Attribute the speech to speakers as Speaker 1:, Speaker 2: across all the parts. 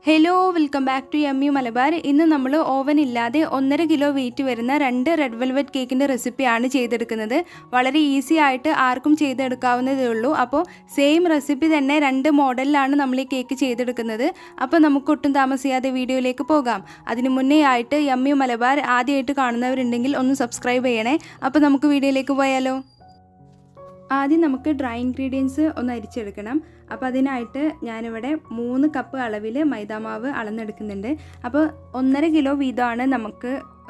Speaker 1: hello welcome back to M U Malabar ഇന്ന് നമ്മൾ oven ഇല്ലാതെ ഒന്നര കിലോ വെയിറ്റ് വരുന്ന രണ്ട് റെഡ് വെൽവെറ്റ് കേക്കിൻ്റെ റെസിപ്പിയാണ് ചെയ്തെടുക്കുന്നത് വളരെ ഈസി ആയിട്ട് ആർക്കും ചെയ്തെടുക്കാവുന്നതേ ഉള്ളൂ അപ്പോൾ സെയിം റെസിപ്പി തന്നെ രണ്ട് മോഡലിലാണ് നമ്മൾ ഈ കേക്ക് ചെയ്തെടുക്കുന്നത് അപ്പോൾ നമുക്ക് ഒട്ടും താമസിയാതെ വീഡിയോയിലേക്ക് പോകാം അതിന് മുന്നേ ആയിട്ട് എം യു മലബാർ ആദ്യമായിട്ട് കാണുന്നവരുണ്ടെങ്കിൽ ഒന്ന് സബ്സ്ക്രൈബ് ചെയ്യണേ അപ്പോൾ നമുക്ക് വീഡിയോയിലേക്ക് പോയാലോ ആദ്യം നമുക്ക് ഡ്രൈ ഇൻഗ്രീഡിയൻസ് ഒന്ന് അരിച്ചെടുക്കണം അപ്പോൾ അതിനായിട്ട് ഞാനിവിടെ മൂന്ന് കപ്പ് അളവിൽ മൈദാമാവ് അളന്നെടുക്കുന്നുണ്ട് അപ്പോൾ ഒന്നര കിലോ വീതമാണ് നമുക്ക്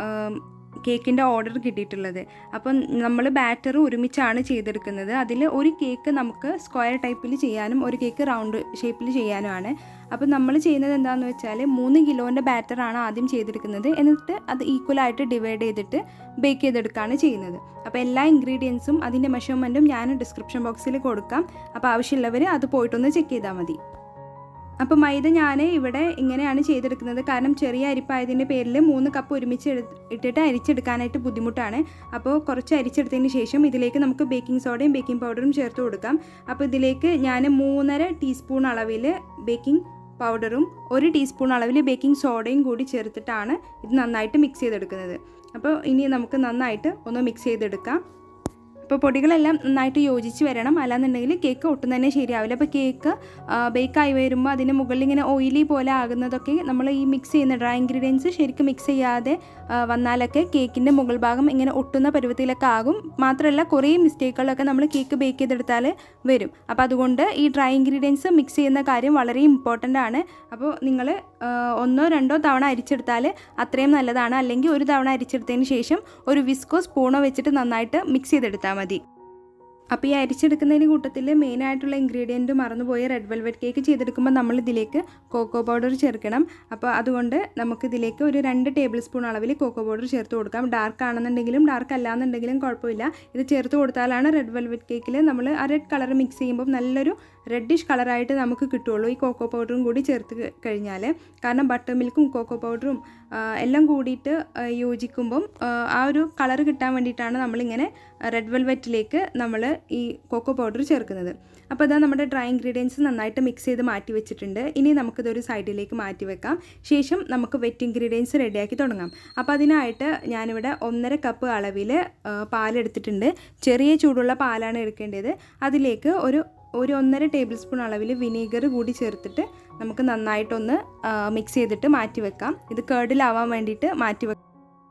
Speaker 1: കേക്കിൻ്റെ ഓർഡർ കിട്ടിയിട്ടുള്ളത് അപ്പം നമ്മൾ ബാറ്റർ ഒരുമിച്ചാണ് ചെയ്തെടുക്കുന്നത് അതിൽ ഒരു കേക്ക് നമുക്ക് സ്ക്വയർ ടൈപ്പിൽ ചെയ്യാനും ഒരു കേക്ക് റൗണ്ട് ഷേപ്പിൽ ചെയ്യാനുമാണ് അപ്പോൾ നമ്മൾ ചെയ്യുന്നത് എന്താണെന്ന് വെച്ചാൽ മൂന്ന് കിലോൻ്റെ ബാറ്ററാണ് ആദ്യം ചെയ്തെടുക്കുന്നത് എന്നിട്ട് അത് ഈക്വലായിട്ട് ഡിവൈഡ് ചെയ്തിട്ട് ബേക്ക് ചെയ്തെടുക്കുകയാണ് ചെയ്യുന്നത് അപ്പോൾ എല്ലാ ഇൻഗ്രീഡിയൻസും അതിൻ്റെ മെഷർമെൻറ്റും ഞാൻ ഡിസ്ക്രിപ്ഷൻ ബോക്സിൽ കൊടുക്കാം അപ്പോൾ ആവശ്യമുള്ളവർ അത് പോയിട്ടൊന്ന് ചെക്ക് ചെയ്താൽ മതി അപ്പോൾ മൈദ ഞാൻ ഇവിടെ ഇങ്ങനെയാണ് ചെയ്തെടുക്കുന്നത് കാരണം ചെറിയ അരിപ്പായതിൻ്റെ പേരിൽ മൂന്ന് കപ്പ് ഒരുമിച്ച് ഇട്ടിട്ട് അരിച്ചെടുക്കാനായിട്ട് ബുദ്ധിമുട്ടാണ് അപ്പോൾ കുറച്ച് അരിച്ചെടുത്തതിന് ശേഷം ഇതിലേക്ക് നമുക്ക് ബേക്കിംഗ് സോഡയും ബേക്കിംഗ് പൗഡറും ചേർത്ത് കൊടുക്കാം അപ്പോൾ ഇതിലേക്ക് ഞാൻ മൂന്നര ടീസ്പൂൺ അളവിൽ ബേക്കിംഗ് പൗഡറും ഒരു ടീസ്പൂൺ അളവിൽ ബേക്കിംഗ് സോഡയും കൂടി ചേർത്തിട്ടാണ് ഇത് നന്നായിട്ട് മിക്സ് ചെയ്തെടുക്കുന്നത് അപ്പോൾ ഇനി നമുക്ക് നന്നായിട്ട് ഒന്ന് മിക്സ് ചെയ്തെടുക്കാം അപ്പോൾ പൊടികളെല്ലാം നന്നായിട്ട് യോജിച്ച് വരണം അല്ലാന്നുണ്ടെങ്കിൽ കേക്ക് ഒട്ടും തന്നെ ശരിയാവില്ല അപ്പോൾ കേക്ക് ബേക്കായി വരുമ്പോൾ അതിന് മുകളിൽ ഇങ്ങനെ ഓയിലി പോലെ ആകുന്നതൊക്കെ നമ്മൾ ഈ മിക്സ് ചെയ്യുന്ന ഡ്രൈ ഇൻഗ്രീഡിയൻസ് ശരിക്കും മിക്സ് ചെയ്യാതെ വന്നാലൊക്കെ കേക്കിൻ്റെ മുകൾ ഭാഗം ഇങ്ങനെ ഒട്ടുന്ന പരുവത്തിലൊക്കെ ആകും മാത്രമല്ല കുറേ മിസ്റ്റേക്കുകളൊക്കെ നമ്മൾ കേക്ക് ബേക്ക് ചെയ്തെടുത്താൽ വരും അപ്പോൾ അതുകൊണ്ട് ഈ ഡ്രൈ ഇൻഗ്രീഡിയൻസ് മിക്സ് ചെയ്യുന്ന കാര്യം വളരെ ഇമ്പോർട്ടൻ്റ് ആണ് അപ്പോൾ നിങ്ങൾ ഒന്നോ രണ്ടോ തവണ അരിച്ചെടുത്താൽ അത്രയും നല്ലതാണ് അല്ലെങ്കിൽ ഒരു തവണ അരിച്ചെടുത്തതിന് ശേഷം ഒരു വിസ്കോ സ്പൂണോ വെച്ചിട്ട് നന്നായിട്ട് മിക്സ് ചെയ്തെടുത്താൽ മതി അപ്പോൾ ഈ അരിച്ചെടുക്കുന്നതിന് കൂട്ടത്തിൽ മെയിനായിട്ടുള്ള ഇൻഗ്രീഡിയൻറ്റ് മറന്നുപോയ റെഡ് വെൽവെറ്റ് കേക്ക് ചെയ്തെടുക്കുമ്പോൾ നമ്മൾ ഇതിലേക്ക് കോക്കോ പൗഡർ ചേർക്കണം അപ്പോൾ അതുകൊണ്ട് നമുക്ക് ഇതിലേക്ക് ഒരു രണ്ട് ടേബിൾ സ്പൂൺ അളവിൽ കോക്കോ പൗഡർ ചേർത്ത് കൊടുക്കാം ഡാർക്ക് ആണെന്നുണ്ടെങ്കിലും ഡാർക്ക് അല്ലാന്നുണ്ടെങ്കിലും കുഴപ്പമില്ല ഇത് ചേർത്ത് കൊടുത്താലാണ് റെഡ് വെൽവെറ്റ് കേക്കിൽ നമ്മൾ ആ റെഡ് കളർ മിക്സ് ചെയ്യുമ്പോൾ നല്ലൊരു റെഡിഷ് കളറായിട്ട് നമുക്ക് കിട്ടുള്ളൂ ഈ കോക്കോ പൗഡറും കൂടി ചേർത്ത് കഴിഞ്ഞാൽ കാരണം ബട്ടർ മിൽക്കും കോക്കോ പൗഡറും എല്ലാം കൂടിയിട്ട് യോജിക്കുമ്പം ആ ഒരു കളർ കിട്ടാൻ വേണ്ടിയിട്ടാണ് നമ്മളിങ്ങനെ റെഡ് വെൽവെറ്റിലേക്ക് നമ്മൾ ഈ കോക്കോ പൗഡർ ചേർക്കുന്നത് അപ്പോൾ അതാ നമ്മുടെ ഡ്രൈ ഇൻഗ്രീഡിയൻസ് നന്നായിട്ട് മിക്സ് ചെയ്ത് മാറ്റി വെച്ചിട്ടുണ്ട് ഇനി നമുക്കിതൊരു സൈഡിലേക്ക് മാറ്റി വെക്കാം ശേഷം നമുക്ക് വെറ്റ് ഇൻഗ്രീഡിയൻസ് റെഡിയാക്കി തുടങ്ങാം അപ്പോൾ അതിനായിട്ട് ഞാനിവിടെ ഒന്നര കപ്പ് അളവിൽ പാലെടുത്തിട്ടുണ്ട് ചെറിയ ചൂടുള്ള പാലാണ് എടുക്കേണ്ടത് അതിലേക്ക് ഒരു ഒരു ഒന്നര ടേബിൾ സ്പൂൺ അളവിൽ വിനീഗർ കൂടി ചേർത്തിട്ട് നമുക്ക് നന്നായിട്ടൊന്ന് മിക്സ് ചെയ്തിട്ട് മാറ്റി വെക്കാം ഇത് കേർഡിലാവാൻ വേണ്ടിയിട്ട് മാറ്റി വെക്കാം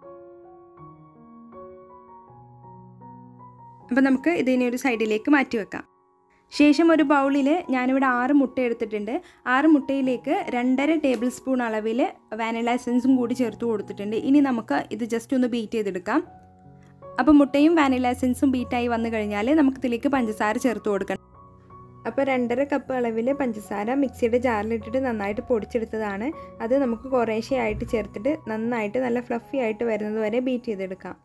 Speaker 1: അപ്പോൾ നമുക്ക് ഇതിനെ ഒരു സൈഡിലേക്ക് മാറ്റി വെക്കാം ശേഷം ഒരു ബൗളിൽ ഞാനിവിടെ ആറ് മുട്ട എടുത്തിട്ടുണ്ട് ആറ് മുട്ടയിലേക്ക് രണ്ടര ടേബിൾ സ്പൂൺ അളവിൽ വാനില എസൻസും കൂടി ചേർത്ത് കൊടുത്തിട്ടുണ്ട് ഇനി നമുക്ക് ഇത് ജസ്റ്റ് ഒന്ന് ബീറ്റ് ചെയ്തെടുക്കാം അപ്പോൾ മുട്ടയും വാനില എസൻസും ബീറ്റായി വന്നു കഴിഞ്ഞാൽ നമുക്ക് ഇതിലേക്ക് പഞ്ചസാര ചേർത്ത് കൊടുക്കണം അപ്പോൾ രണ്ടര കപ്പ് അളവിൽ പഞ്ചസാര മിക്സിയുടെ ജാറിലിട്ടിട്ട് നന്നായിട്ട് പൊടിച്ചെടുത്തതാണ് അത് നമുക്ക് കുറേശ്ശെയായിട്ട് ചേർത്തിട്ട് നന്നായിട്ട് നല്ല ഫ്ലഫി ആയിട്ട് വരുന്നത് വരെ ബീറ്റ് ചെയ്തെടുക്കാം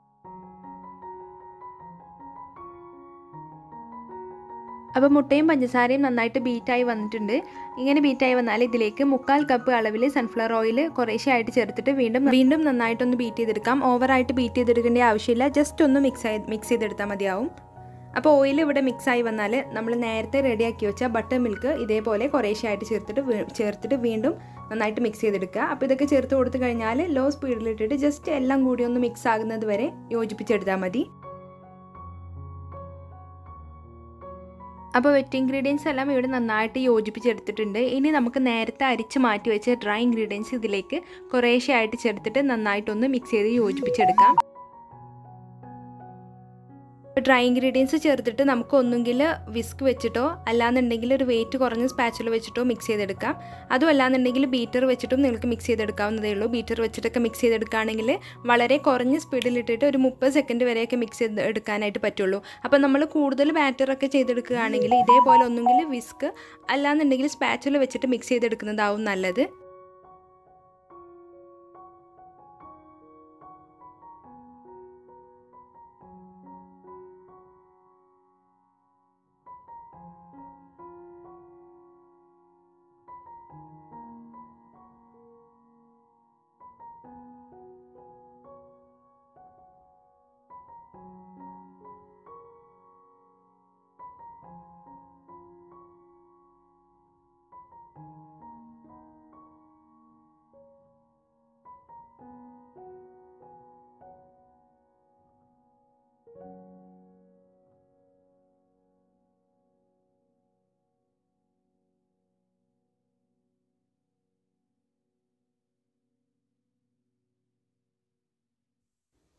Speaker 1: അപ്പോൾ മുട്ടയും പഞ്ചസാരയും നന്നായിട്ട് ബീറ്റായി വന്നിട്ടുണ്ട് ഇങ്ങനെ ബീറ്റായി വന്നാൽ ഇതിലേക്ക് മുക്കാൽ കപ്പ് അളവിൽ സൺഫ്ലവർ ഓയിൽ കുറേശ്ശെയായിട്ട് ചേർത്തിട്ട് വീണ്ടും വീണ്ടും നന്നായിട്ടൊന്ന് ബീറ്റ് ചെയ്തെടുക്കാം ഓവറായിട്ട് ബീറ്റ് ചെയ്തെടുക്കേണ്ട ആവശ്യമില്ല ജസ്റ്റ് ഒന്ന് മിക്സ് മിക്സ് ചെയ്തെടുത്താൽ മതിയാവും അപ്പോൾ ഓയിൽ ഇവിടെ മിക്സായി വന്നാൽ നമ്മൾ നേരത്തെ റെഡിയാക്കി വെച്ച ബട്ടർ മിൽക്ക് ഇതേപോലെ കുറേശ്ശെയായിട്ട് ചേർത്തിട്ട് ചേർത്തിട്ട് വീണ്ടും നന്നായിട്ട് മിക്സ് ചെയ്തെടുക്കുക അപ്പോൾ ഇതൊക്കെ ചേർത്ത് കൊടുത്തു കഴിഞ്ഞാൽ ലോ സ്പീഡിലിട്ടിട്ട് ജസ്റ്റ് എല്ലാം കൂടി ഒന്ന് മിക്സ് ആകുന്നത് വരെ യോജിപ്പിച്ചെടുത്താൽ മതി അപ്പോൾ വെറ്റ് ഇൻഗ്രീഡിയൻസ് എല്ലാം ഇവിടെ നന്നായിട്ട് യോജിപ്പിച്ചെടുത്തിട്ടുണ്ട് ഇനി നമുക്ക് നേരത്തെ അരിച്ച് മാറ്റി വെച്ച ഡ്രൈ ഇൻഗ്രീഡിയൻസ് ഇതിലേക്ക് കുറേശ്ശെ ആയിട്ട് ചേർത്തിട്ട് നന്നായിട്ടൊന്ന് മിക്സ് ചെയ്ത് യോജിപ്പിച്ചെടുക്കാം ഡ്രൈ ഇൻഗ്രീഡിയൻസ് ചേർത്തിട്ട് നമുക്ക് ഒന്നുകിൽ വിസ്ക് വെച്ചിട്ടോ അല്ലാന്നുണ്ടെങ്കിൽ ഒരു വെയിറ്റ് കുറഞ്ഞ സ്പാച്ചുല വെച്ചിട്ടോ മിക്സ് ചെയ്തെടുക്കാം അതും അല്ലാന്നുണ്ടെങ്കിൽ ബീറ്റർ വെച്ചിട്ടും നിങ്ങൾക്ക് മിക്സ് ചെയ്തെടുക്കാവുന്നതേ ഉള്ളൂ ബീറ്റർ വെച്ചിട്ടൊക്കെ മിക്സ് ചെയ്തെടുക്കുകയാണെങ്കിൽ വളരെ കുറഞ്ഞ സ്പീഡിലിട്ടിട്ട് ഒരു മുപ്പത് സെക്കൻഡ് വരെയൊക്കെ മിക്സ് ചെയ്ത് എടുക്കാനായിട്ട് പറ്റുള്ളൂ അപ്പോൾ നമ്മൾ കൂടുതൽ ബാറ്ററൊക്കെ ചെയ്തെടുക്കുകയാണെങ്കിൽ ഇതേപോലെ ഒന്നുകിൽ വിസ്ക് അല്ലാന്നുണ്ടെങ്കിൽ സ്പാച്ചുല വെച്ചിട്ട് മിക്സ് ചെയ്തെടുക്കുന്നതാവും നല്ലത്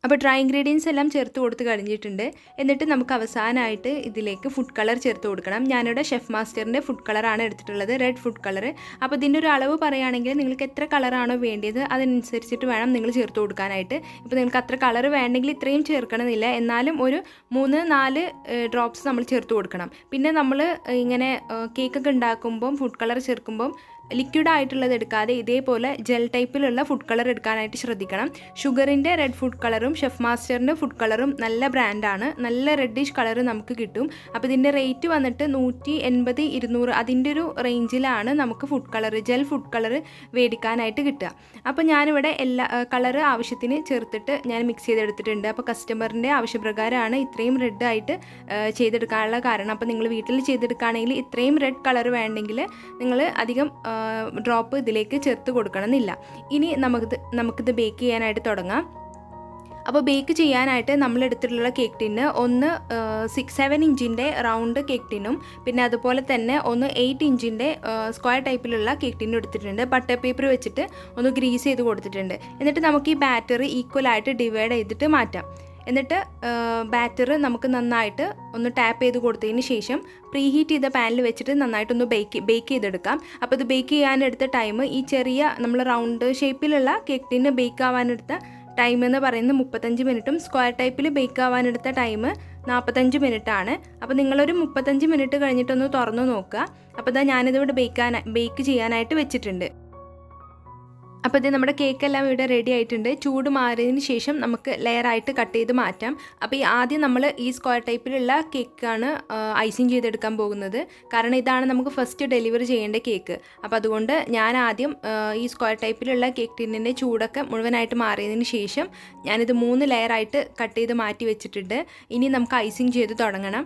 Speaker 1: അപ്പോൾ ഡ്രൈ ഇൻഗ്രീഡിയൻസ് എല്ലാം ചേർത്ത് കൊടുത്ത് കഴിഞ്ഞിട്ടുണ്ട് എന്നിട്ട് നമുക്ക് അവസാനമായിട്ട് ഇതിലേക്ക് ഫുഡ് കളർ ചേർത്ത് കൊടുക്കണം ഞാനിവിടെ ഷെഫ് മാസ്റ്ററിൻ്റെ ഫുഡ് കളറാണ് എടുത്തിട്ടുള്ളത് റെഡ് ഫുഡ് കളർ അപ്പോൾ ഇതിൻ്റെ ഒരു അളവ് പറയുകയാണെങ്കിൽ നിങ്ങൾക്ക് എത്ര കളറാണോ വേണ്ടത് അതനുസരിച്ചിട്ട് വേണം നിങ്ങൾ ചേർത്ത് കൊടുക്കാനായിട്ട് ഇപ്പോൾ നിങ്ങൾക്ക് അത്ര കളർ വേണ്ടെങ്കിൽ ഇത്രയും ചേർക്കണമെന്നില്ല എന്നാലും ഒരു മൂന്ന് നാല് ഡ്രോപ്സ് നമ്മൾ ചേർത്ത് കൊടുക്കണം പിന്നെ നമ്മൾ ഇങ്ങനെ കേക്കൊക്കെ ഉണ്ടാക്കുമ്പം ഫുഡ് കളർ ചേർക്കുമ്പം ലിക്വിഡ് ആയിട്ടുള്ളത് എടുക്കാതെ ഇതേപോലെ ജെൽ ടൈപ്പിലുള്ള ഫുഡ് കളർ എടുക്കാനായിട്ട് ശ്രദ്ധിക്കണം ഷുഗറിൻ്റെ റെഡ് ഫുഡ് കളറും ഷെഫ് മാസ്റ്ററിൻ്റെ ഫുഡ് കളറും നല്ല ബ്രാൻഡാണ് നല്ല റെഡിഷ് കളർ നമുക്ക് കിട്ടും അപ്പോൾ ഇതിൻ്റെ റേറ്റ് വന്നിട്ട് നൂറ്റി എൺപത് ഇരുന്നൂറ് അതിൻ്റെ ഒരു റേഞ്ചിലാണ് നമുക്ക് food colour gel food colour മേടിക്കാനായിട്ട് കിട്ടുക അപ്പോൾ ഞാനിവിടെ എല്ലാ കളർ ആവശ്യത്തിന് ചേർത്തിട്ട് ഞാൻ മിക്സ് ചെയ്തെടുത്തിട്ടുണ്ട് അപ്പോൾ കസ്റ്റമറിൻ്റെ ആവശ്യപ്രകാരമാണ് ഇത്രയും റെഡ് ആയിട്ട് ചെയ്തെടുക്കാനുള്ള കാരണം അപ്പോൾ നിങ്ങൾ വീട്ടിൽ ചെയ്തെടുക്കുകയാണെങ്കിൽ ഇത്രയും റെഡ് കളർ വേണ്ടെങ്കിൽ നിങ്ങൾ അധികം ഡ്രോപ്പ് ഇതിലേക്ക് ചേർത്ത് കൊടുക്കണമെന്നില്ല ഇനി നമുക്കിത് നമുക്കിത് ബേക്ക് ചെയ്യാനായിട്ട് തുടങ്ങാം അപ്പോൾ ബേക്ക് ചെയ്യാനായിട്ട് നമ്മൾ എടുത്തിട്ടുള്ള കേക്ക് ടിന്ന് ഒന്ന് സിക്സ് സെവൻ ഇഞ്ചിൻ്റെ റൗണ്ട് കേക്ക് ടിന്നും പിന്നെ അതുപോലെ തന്നെ ഒന്ന് എയ്റ്റ് ഇഞ്ചിൻ്റെ സ്ക്വയർ ടൈപ്പിലുള്ള കേക്ക് ടിന്നും എടുത്തിട്ടുണ്ട് ബട്ടർ പേപ്പർ വെച്ചിട്ട് ഒന്ന് ഗ്രീസ് ചെയ്ത് കൊടുത്തിട്ടുണ്ട് എന്നിട്ട് നമുക്ക് ഈ ബാറ്റർ ഈക്വലായിട്ട് ഡിവൈഡ് ചെയ്തിട്ട് മാറ്റാം എന്നിട്ട് ബാറ്റർ നമുക്ക് നന്നായിട്ട് ഒന്ന് ടാപ്പ് ചെയ്ത് കൊടുത്തതിന് ശേഷം പ്രീ ഹീറ്റ് ചെയ്ത പാനിൽ വെച്ചിട്ട് നന്നായിട്ടൊന്ന് ബേക്ക് ബേക്ക് ചെയ്തെടുക്കാം അപ്പോൾ ഇത് ബേക്ക് ചെയ്യാനെടുത്ത ടൈം ഈ ചെറിയ നമ്മൾ റൗണ്ട് ഷേപ്പിലുള്ള കേക്ക് ടിന്ന് ബേക്ക് ആവാനെടുത്ത ടൈം എന്ന് പറയുന്നത് മുപ്പത്തഞ്ച് മിനിറ്റും സ്ക്വയർ ടൈപ്പിൽ ബേക്ക് ആവാനെടുത്ത ടൈം നാൽപ്പത്തഞ്ച് മിനിറ്റ് ആണ് അപ്പോൾ നിങ്ങളൊരു മുപ്പത്തഞ്ച് മിനിറ്റ് കഴിഞ്ഞിട്ടൊന്ന് തുറന്നു നോക്കുക അപ്പോൾ ഇതാ ഞാനിതിവിടെ ബേക്കാൻ ബേക്ക് ചെയ്യാനായിട്ട് വെച്ചിട്ടുണ്ട് അപ്പോൾ ഇത് നമ്മുടെ കേക്കെല്ലാം ഇവിടെ റെഡി ആയിട്ടുണ്ട് ചൂട് മാറിയതിന് ശേഷം നമുക്ക് ലെയറായിട്ട് കട്ട് ചെയ്ത് മാറ്റാം അപ്പോൾ ഈ ആദ്യം നമ്മൾ ഈ സ്ക്വയർ ടൈപ്പിലുള്ള കേക്കാണ് ഐസിങ് ചെയ്തെടുക്കാൻ പോകുന്നത് കാരണം ഇതാണ് നമുക്ക് ഫസ്റ്റ് ഡെലിവറി ചെയ്യേണ്ട കേക്ക് അപ്പോൾ അതുകൊണ്ട് ഞാൻ ആദ്യം ഈ സ്ക്വയർ ടൈപ്പിലുള്ള കേക്ക് ടിന്നിൻ്റെ ചൂടൊക്കെ മുഴുവനായിട്ട് മാറിയതിന് ശേഷം ഞാനിത് മൂന്ന് ലെയറായിട്ട് കട്ട് ചെയ്ത് മാറ്റി വെച്ചിട്ടുണ്ട് ഇനി നമുക്ക് ഐസിങ് ചെയ്ത് തുടങ്ങണം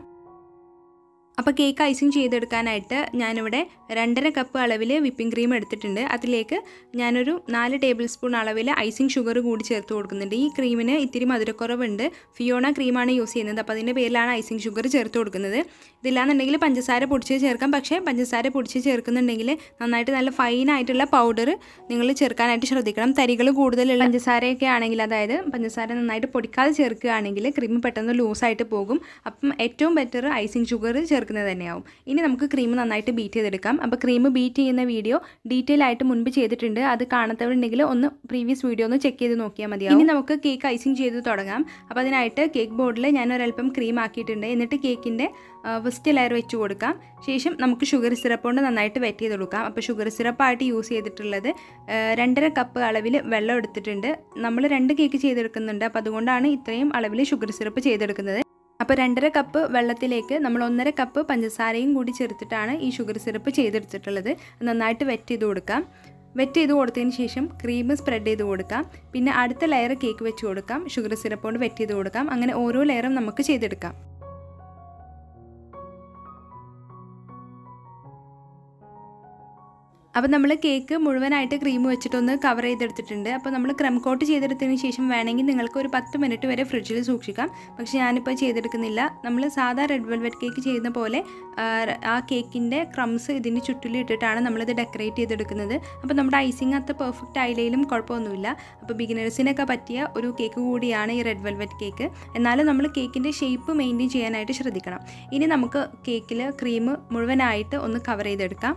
Speaker 1: അപ്പോൾ കേക്ക് ഐസിങ് ചെയ്തെടുക്കാനായിട്ട് ഞാനിവിടെ രണ്ടര കപ്പ് അളവിൽ വിപ്പിംഗ് ക്രീം എടുത്തിട്ടുണ്ട് അതിലേക്ക് ഞാനൊരു നാല് ടേബിൾ സ്പൂൺ അളവിൽ ഐസിങ് ഷുഗർ കൂടി ചേർത്ത് കൊടുക്കുന്നുണ്ട് ഈ ക്രീമിന് ഇത്തിരി മധുരക്കുറവുണ്ട് ഫിയോണ ക്രീമാണ് യൂസ് ചെയ്യുന്നത് അപ്പോൾ അതിൻ്റെ പേരിലാണ് ഐസിങ് ഷുഗർ ചേർത്ത് കൊടുക്കുന്നത് ഇതില്ലാന്നുണ്ടെങ്കിൽ പഞ്ചസാര പൊടിച്ച് ചേർക്കാം പക്ഷേ പഞ്ചസാര പൊടിച്ച് ചേർക്കുന്നുണ്ടെങ്കിൽ നന്നായിട്ട് നല്ല ഫൈനായിട്ടുള്ള പൗഡർ നിങ്ങൾ ചേർക്കാനായിട്ട് ശ്രദ്ധിക്കണം തരികൾ കൂടുതലുള്ള പഞ്ചസാരയൊക്കെ ആണെങ്കിൽ അതായത് പഞ്ചസാര നന്നായിട്ട് പൊടിക്കാതെ ചേർക്കുകയാണെങ്കിൽ ക്രീം പെട്ടെന്ന് ലൂസായിട്ട് പോകും അപ്പം ഏറ്റവും ബെറ്റർ ഐസിങ് ഷുഗർ ചേർക്കുന്നത് തന്നെയാവും ഇനി നമുക്ക് ക്രീം നന്നായിട്ട് ബീറ്റ് ചെയ്തെടുക്കാം അപ്പോൾ ക്രീം ബീറ്റ് ചെയ്യുന്ന വീഡിയോ ഡീറ്റെയിൽ ആയിട്ട് മുൻപ് ചെയ്തിട്ടുണ്ട് അത് കാണാത്തവരുണ്ടെങ്കിൽ ഒന്ന് പ്രീവിയസ് വീഡിയോ ഒന്ന് ചെക്ക് ചെയ്ത് നോക്കിയാൽ മതിയാവും ഇനി നമുക്ക് കേക്ക് ഐസിങ് ചെയ്ത് തുടങ്ങാം അപ്പോൾ അതിനായിട്ട് കേക്ക് ബോർഡിൽ ഞാൻ ഒരല്പം ക്രീം ആക്കിയിട്ടുണ്ട് എന്നിട്ട് കേക്കിൻ്റെ ഫസ്റ്റ് ലെയർ വെച്ച് കൊടുക്കാം ശേഷം നമുക്ക് ഷുഗർ സിറപ്പ് കൊണ്ട് നന്നായിട്ട് വെറ്റ് ചെയ്ത് കൊടുക്കാം അപ്പോൾ ഷുഗർ സിറപ്പായിട്ട് യൂസ് ചെയ്തിട്ടുള്ളത് രണ്ടര കപ്പ് അളവിൽ വെള്ളം എടുത്തിട്ടുണ്ട് നമ്മൾ രണ്ട് കേക്ക് ചെയ്തെടുക്കുന്നുണ്ട് അപ്പോൾ അതുകൊണ്ടാണ് ഇത്രയും അളവിൽ ഷുഗർ സിറപ്പ് ചെയ്തെടുക്കുന്നത് അപ്പോൾ രണ്ടര കപ്പ് വെള്ളത്തിലേക്ക് നമ്മൾ ഒന്നര കപ്പ് പഞ്ചസാരയും കൂടി ചേർത്തിട്ടാണ് ഈ ഷുഗർ സിറപ്പ് ചെയ്തെടുത്തിട്ടുള്ളത് നന്നായിട്ട് വെറ്റ് ചെയ്ത് കൊടുക്കാം വെറ്റ് ചെയ്ത് കൊടുത്തതിന് ശേഷം ക്രീം സ്പ്രെഡ് ചെയ്ത് കൊടുക്കാം പിന്നെ അടുത്ത ലെയർ കേക്ക് വെച്ച് കൊടുക്കാം ഷുഗർ സിറപ്പ് കൊണ്ട് വെറ്റ് ചെയ്ത് കൊടുക്കാം അങ്ങനെ ഓരോ ലെയറും നമുക്ക് ചെയ്തെടുക്കാം അപ്പോൾ നമ്മൾ കേക്ക് മുഴുവനായിട്ട് ക്രീം വെച്ചിട്ടൊന്ന് കവർ ചെയ്തെടുത്തിട്ടുണ്ട് അപ്പോൾ നമ്മൾ ക്രം കോട്ട് ചെയ്തെടുത്തതിന് ശേഷം വേണമെങ്കിൽ നിങ്ങൾക്ക് ഒരു പത്ത് മിനിറ്റ് വരെ ഫ്രിഡ്ജിൽ സൂക്ഷിക്കാം പക്ഷേ ഞാനിപ്പോൾ ചെയ്തെടുക്കുന്നില്ല നമ്മൾ സാധാ റെഡ് വെൽവെറ്റ് കേക്ക് ചെയ്യുന്ന പോലെ ആ കേക്കിൻ്റെ ക്രംസ് ഇതിന് ചുറ്റിലും ഇട്ടിട്ടാണ് നമ്മളിത് ഡെക്കറേറ്റ് ചെയ്തെടുക്കുന്നത് അപ്പോൾ നമ്മുടെ ഐസിങ് അത്ര പെർഫെക്റ്റ് ആയില്ലെങ്കിലും കുഴപ്പമൊന്നുമില്ല അപ്പോൾ ബിഗിനേഴ്സിനൊക്കെ പറ്റിയ ഒരു കേക്ക് കൂടിയാണ് ഈ റെഡ് വെൽവെറ്റ് കേക്ക് എന്നാലും നമ്മൾ കേക്കിൻ്റെ ഷേപ്പ് മെയിൻറ്റെയിൻ ചെയ്യാനായിട്ട് ശ്രദ്ധിക്കണം ഇനി നമുക്ക് കേക്കിൽ ക്രീം മുഴുവനായിട്ട് ഒന്ന് കവർ ചെയ്തെടുക്കാം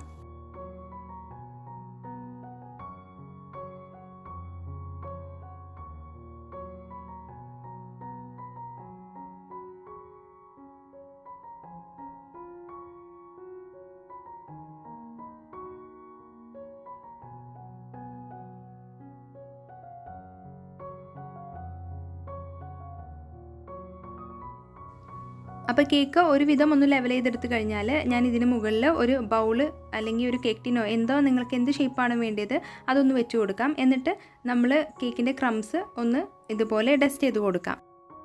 Speaker 1: അപ്പോൾ കേക്ക് ഒരുവിധം ഒന്ന് ലെവൽ ചെയ്തെടുത്ത് കഴിഞ്ഞാൽ ഞാൻ ഇതിന് മുകളിൽ ഒരു ബൗള് അല്ലെങ്കിൽ ഒരു കേക്ക് ടിനോ എന്തോ നിങ്ങൾക്ക് എന്ത് ഷേപ്പാണ് വേണ്ടത് അതൊന്ന് വെച്ച് കൊടുക്കാം എന്നിട്ട് നമ്മൾ കേക്കിൻ്റെ ക്രംസ് ഒന്ന് ഇതുപോലെ ഡസ്റ്റ് ചെയ്ത് കൊടുക്കാം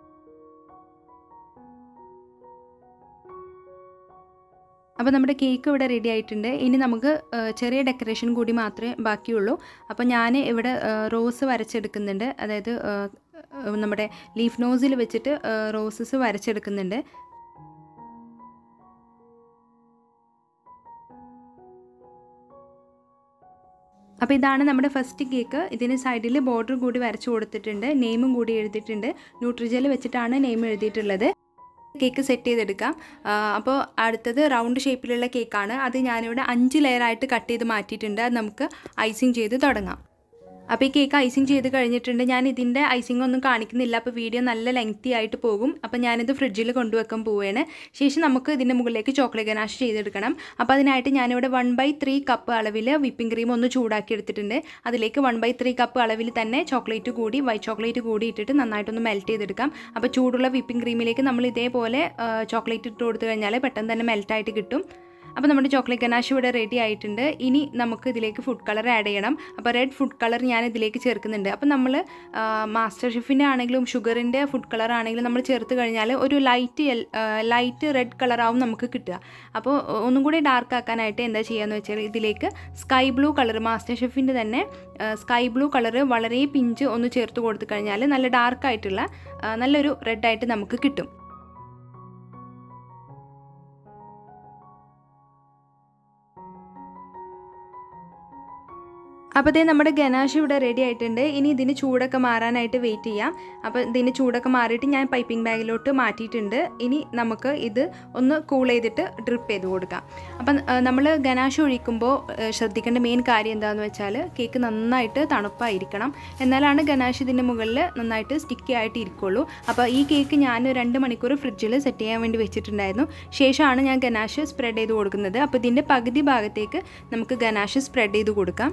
Speaker 1: അപ്പോൾ നമ്മുടെ കേക്ക് ഇവിടെ റെഡി ആയിട്ടുണ്ട് ഇനി നമുക്ക് ചെറിയ ഡെക്കറേഷൻ കൂടി മാത്രമേ ബാക്കിയുള്ളൂ അപ്പോൾ ഞാൻ ഇവിടെ റോസ് വരച്ചെടുക്കുന്നുണ്ട് അതായത് നമ്മുടെ ലീഫ് നോസിൽ വെച്ചിട്ട് റോസസ് വരച്ചെടുക്കുന്നുണ്ട് അപ്പോൾ ഇതാണ് നമ്മുടെ ഫസ്റ്റ് കേക്ക് ഇതിന് സൈഡിൽ ബോർഡർ കൂടി വരച്ചു കൊടുത്തിട്ടുണ്ട് നെയിമും കൂടി എഴുതിയിട്ടുണ്ട് ന്യൂട്രിജൽ വെച്ചിട്ടാണ് നെയിം എഴുതിയിട്ടുള്ളത് കേക്ക് സെറ്റ് ചെയ്തെടുക്കാം ആ, അപ്പോൾ അടുത്തത് റൗണ്ട് ഷേപ്പിലുള്ള കേക്കാണ് അത് ഞാനിവിടെ അഞ്ച് ലെയറായിട്ട് കട്ട് ചെയ്ത് മാറ്റിയിട്ടുണ്ട് അത് നമുക്ക് ഐസിങ് ചെയ്ത് തുടങ്ങാം അപ്പോൾ ഈ കേക്ക് ഐസിങ് ചെയ്ത് കഴിഞ്ഞിട്ടുണ്ട് ഞാൻ ഇതിൻ്റെ ഐസിങ് ഒന്നും കാണിക്കുന്നില്ല അപ്പോൾ വീഡിയോ നല്ല ലെങ്തി ആയിട്ട് പോകും അപ്പോൾ ഞാനിത് ഫ്രിഡ്ജിൽ കൊണ്ടുവെക്കാൻ പോവുകയാണ് ശേഷം നമുക്ക് ഇതിൻ്റെ മുകളിലേക്ക് ചോക്ലേറ്റ് ഗനാഷ് ചെയ്തെടുക്കണം അപ്പോൾ അതിനായിട്ട് ഞാനിവിടെ വൺ ബൈ ത്രീ കപ്പ് അളവിൽ വിപ്പിംഗ് ക്രീം ഒന്ന് ചൂടാക്കി എടുത്തിട്ടുണ്ട് അതിലേക്ക് വൺ ബൈ ത്രീ കപ്പ് അളവിൽ തന്നെ ചോക്ലേറ്റ് കൂടി വൈറ്റ് ചോക്ലേറ്റ് കൂടി ഇട്ടിട്ട് നന്നായിട്ടൊന്ന് മെൽറ്റ് ചെയ്തെടുക്കാം അപ്പോൾ ചൂടുള്ള വിപ്പിംഗ് ക്രീമിലേക്ക് നമ്മൾ ഇതേപോലെ ചോക്ലേറ്റ് ഇട്ട് കൊടുത്തു കഴിഞ്ഞാൽ പെട്ടെന്ന് തന്നെ മെൽറ്റായിട്ട് കിട്ടും അപ്പോൾ നമ്മുടെ ചോക്ലേറ്റ് ഗനാഷ് ഇവിടെ റെഡി ആയിട്ടുണ്ട് ഇനി നമുക്ക് ഇതിലേക്ക് ഫുഡ് കളർ ആഡ് ചെയ്യണം അപ്പോൾ റെഡ് ഫുഡ് കളർ ഞാൻ ഇതിലേക്ക് ചേർക്കുന്നുണ്ട് അപ്പോൾ നമ്മൾ മാസ്റ്റർ ഷെഫിൻ്റെ ആണെങ്കിലും ഷുഗറിൻ്റെ ഫുഡ് കളർ ആണെങ്കിലും നമ്മൾ ചേർത്ത് കഴിഞ്ഞാൽ ഒരു ലൈറ്റ് ലൈറ്റ് റെഡ് കളറാവും നമുക്ക് കിട്ടുക അപ്പോൾ ഒന്നും കൂടി ഡാർക്ക് ആക്കാനായിട്ട് എന്താ ചെയ്യുകയെന്ന് വെച്ചാൽ ഇതിലേക്ക് സ്കൈ ബ്ലൂ കളർ മാസ്റ്റർ ഷെഫിൻ്റെ തന്നെ സ്കൈ ബ്ലൂ കളർ വളരെ പിഞ്ച് ഒന്ന് ചേർത്ത് കൊടുത്തു കഴിഞ്ഞാൽ നല്ല ഡാർക്കായിട്ടുള്ള നല്ലൊരു റെഡായിട്ട് നമുക്ക് കിട്ടും അപ്പോൾ ഇതേ നമ്മുടെ ഗനാഷ് ഇവിടെ റെഡി ആയിട്ടുണ്ട് ഇനി ഇതിന് ചൂടൊക്കെ മാറാനായിട്ട് വെയിറ്റ് ചെയ്യാം അപ്പോൾ ഇതിന് ചൂടൊക്കെ മാറിയിട്ട് ഞാൻ പൈപ്പിംഗ് ബാഗിലോട്ട് മാറ്റിയിട്ടുണ്ട് ഇനി നമുക്ക് ഇത് ഒന്ന് കൂൾ ചെയ്തിട്ട് ഡ്രിപ്പ് ചെയ്ത് കൊടുക്കാം അപ്പം നമ്മൾ ഗനാഷ് ഒഴിക്കുമ്പോൾ ഏഹ്, ശ്രദ്ധിക്കേണ്ട മെയിൻ കാര്യം എന്താണെന്ന് വെച്ചാൽ കേക്ക് നന്നായിട്ട് തണുപ്പായിരിക്കണം എന്നാലാണ് ഗനാഷ് ഇതിൻ്റെ മുകളിൽ നന്നായിട്ട് സ്റ്റിക്കി ആയിട്ട് ഇരിക്കുള്ളൂ അപ്പോൾ ഈ കേക്ക് ഞാൻ രണ്ട് മണിക്കൂർ ഫ്രിഡ്ജിൽ സെറ്റ് ചെയ്യാൻ വേണ്ടി വെച്ചിട്ടുണ്ടായിരുന്നു ശേഷമാണ് ഞാൻ ഗനാഷ് സ്പ്രെഡ് ചെയ്ത് കൊടുക്കുന്നത് അപ്പോൾ ഇതിൻ്റെ പകുതി ഭാഗത്തേക്ക് നമുക്ക് ഗനാഷ് സ്പ്രെഡ് ചെയ്ത് കൊടുക്കാം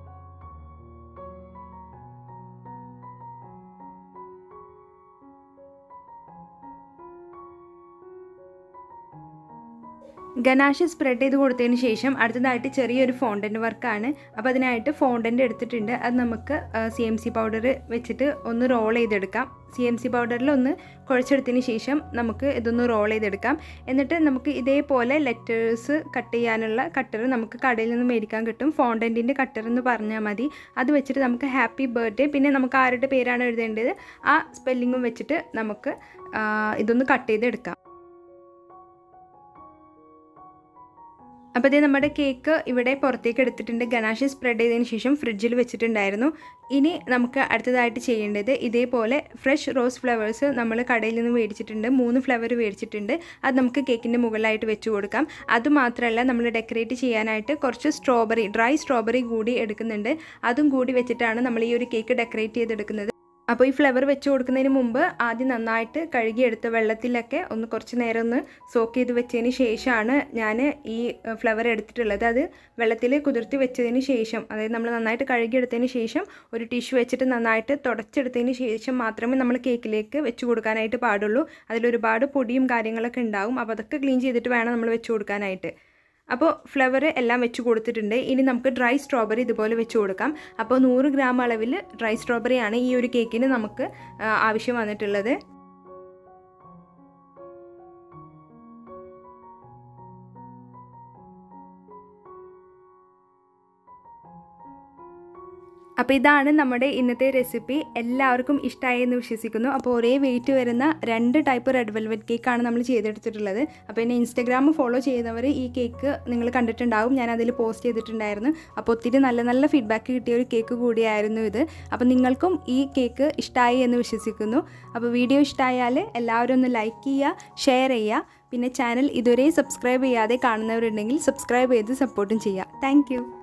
Speaker 1: ഗനാഷ് സ്പ്രെഡ് ചെയ്ത് കൊടുത്തതിന് ശേഷം അടുത്തതായിട്ട് ചെറിയൊരു ഫോണ്ടൻ്റ് വർക്കാണ് അപ്പോൾ അതിനായിട്ട് ഫോണ്ടൻ്റ് എടുത്തിട്ടുണ്ട് അത് നമുക്ക് സി എം സി പൗഡർ വെച്ചിട്ട് ഒന്ന് റോൾ ചെയ്തെടുക്കാം സി എം സി പൗഡറിൽ ഒന്ന് കുഴച്ചെടുത്തതിന് ശേഷം നമുക്ക് ഇതൊന്ന് റോൾ ചെയ്തെടുക്കാം എന്നിട്ട് നമുക്ക് ഇതേപോലെ ലെറ്റേഴ്സ് കട്ട് ചെയ്യാനുള്ള കട്ടർ നമുക്ക് കടയിൽ നിന്ന് മേടിക്കാൻ കിട്ടും ഫോണ്ടൻറ്റിൻ്റെ കട്ടർ എന്ന് പറഞ്ഞാൽ മതി അത് വെച്ചിട്ട് നമുക്ക് ഹാപ്പി ബർത്ത്ഡേ പിന്നെ നമുക്ക് ആരുടെ പേരാണ് എഴുതേണ്ടത് ആ സ്പെല്ലിങ്ങും വെച്ചിട്ട് നമുക്ക് ആ, ഇതൊന്ന് കട്ട് ചെയ്തെടുക്കാം അപ്പോൾ ഇതേ നമ്മുടെ കേക്ക് ഇവിടെ പുറത്തേക്ക് എടുത്തിട്ടുണ്ട് ഗനാഷ് സ്പ്രെഡ് ചെയ്തതിന് ശേഷം ഫ്രിഡ്ജിൽ വെച്ചിട്ടുണ്ടായിരുന്നു ഇനി നമുക്ക് അടുത്തതായിട്ട് ചെയ്യേണ്ടത് ഇതേപോലെ ഫ്രഷ് റോസ് ഫ്ലവേഴ്സ് നമ്മൾ കടയിൽ നിന്ന് മേടിച്ചിട്ടുണ്ട് മൂന്ന് ഫ്ലവർ മേടിച്ചിട്ടുണ്ട് അത് നമുക്ക് കേക്കിൻ്റെ മുകളിലായിട്ട് വെച്ച് കൊടുക്കാം അതുമാത്രമല്ല നമ്മൾ ഡെക്കറേറ്റ് ചെയ്യാനായിട്ട് കുറച്ച് സ്ട്രോബെറി ഡ്രൈ സ്ട്രോബെറി കൂടി എടുക്കുന്നുണ്ട് അതും കൂടി വെച്ചിട്ടാണ് നമ്മൾ ഈ ഒരു കേക്ക് ഡെക്കറേറ്റ് ചെയ്തെടുക്കുന്നത് അപ്പോൾ ഈ ഫ്ലവർ വെച്ച് കൊടുക്കുന്നതിന് മുമ്പ് ആദ്യം നന്നായിട്ട് കഴുകിയെടുത്ത വെള്ളത്തിലൊക്കെ ഒന്ന് കുറച്ച് നേരം ഒന്ന് സോക്ക് ചെയ്ത് വെച്ചതിന് ശേഷമാണ് ഞാൻ ഈ ഫ്ലവർ എടുത്തിട്ടുള്ളത് അത് വെള്ളത്തിൽ കുതിർത്തി വെച്ചതിന് ശേഷം അതായത് നമ്മൾ നന്നായിട്ട് കഴുകിയെടുത്തതിന് ശേഷം ഒരു ടിഷ്യൂ വെച്ചിട്ട് നന്നായിട്ട് തുടച്ചെടുത്തതിന് ശേഷം മാത്രമേ നമ്മൾ കേക്കിലേക്ക് വെച്ച് കൊടുക്കാനായിട്ട് പാടുള്ളൂ അതിലൊരുപാട് പൊടിയും കാര്യങ്ങളൊക്കെ ഉണ്ടാവും അപ്പോൾ അതൊക്കെ ക്ലീൻ ചെയ്തിട്ട് വേണം നമ്മൾ വെച്ച് കൊടുക്കാനായിട്ട് അപ്പോൾ ഫ്ലവർ എല്ലാം വെച്ച് കൊടുത്തിട്ടുണ്ട് ഇനി നമുക്ക് ഡ്രൈ സ്ട്രോബെറി ഇതുപോലെ വെച്ച് കൊടുക്കാം അപ്പോൾ നൂറ് ഗ്രാം അളവിൽ ഡ്രൈ സ്ട്രോബെറിയാണ് ഈ ഒരു കേക്കിന് നമുക്ക് ആ, ആവശ്യം വന്നിട്ടുള്ളത് അപ്പോൾ ഇതാണ് നമ്മുടെ ഇന്നത്തെ റെസിപ്പി എല്ലാവർക്കും ഇഷ്ടമായി എന്ന് വിശ്വസിക്കുന്നു അപ്പോൾ ഒരേ വെയിറ്റ് വരുന്ന രണ്ട് ടൈപ്പ് റെഡ് വെൽവെറ്റ് കേക്കാണ് നമ്മൾ ചെയ്തെടുത്തിട്ടുള്ളത് അപ്പോൾ എന്നെ ഇൻസ്റ്റാഗ്രാം ഫോളോ ചെയ്യുന്നവർ ഈ കേക്ക് നിങ്ങൾ കണ്ടിട്ടുണ്ടാവും ഞാൻ അതിൽ പോസ്റ്റ് ചെയ്തിട്ടുണ്ടായിരുന്നു അപ്പോൾ ഒത്തിരി നല്ല നല്ല ഫീഡ്ബാക്ക് കിട്ടിയ ഒരു കേക്ക് കൂടിയായിരുന്നു ഇത് അപ്പോൾ നിങ്ങൾക്കും ഈ കേക്ക് ഇഷ്ടമായി എന്ന് വിശ്വസിക്കുന്നു അപ്പോൾ വീഡിയോ ഇഷ്ടമായാൽ എല്ലാവരും ഒന്ന് ലൈക്ക് ചെയ്യുക ഷെയർ ചെയ്യുക പിന്നെ ചാനൽ ഇതുവരെ സബ്സ്ക്രൈബ് ചെയ്യാതെ കാണുന്നവരുണ്ടെങ്കിൽ സബ്സ്ക്രൈബ് ചെയ്ത് സപ്പോർട്ടും ചെയ്യുക താങ്ക്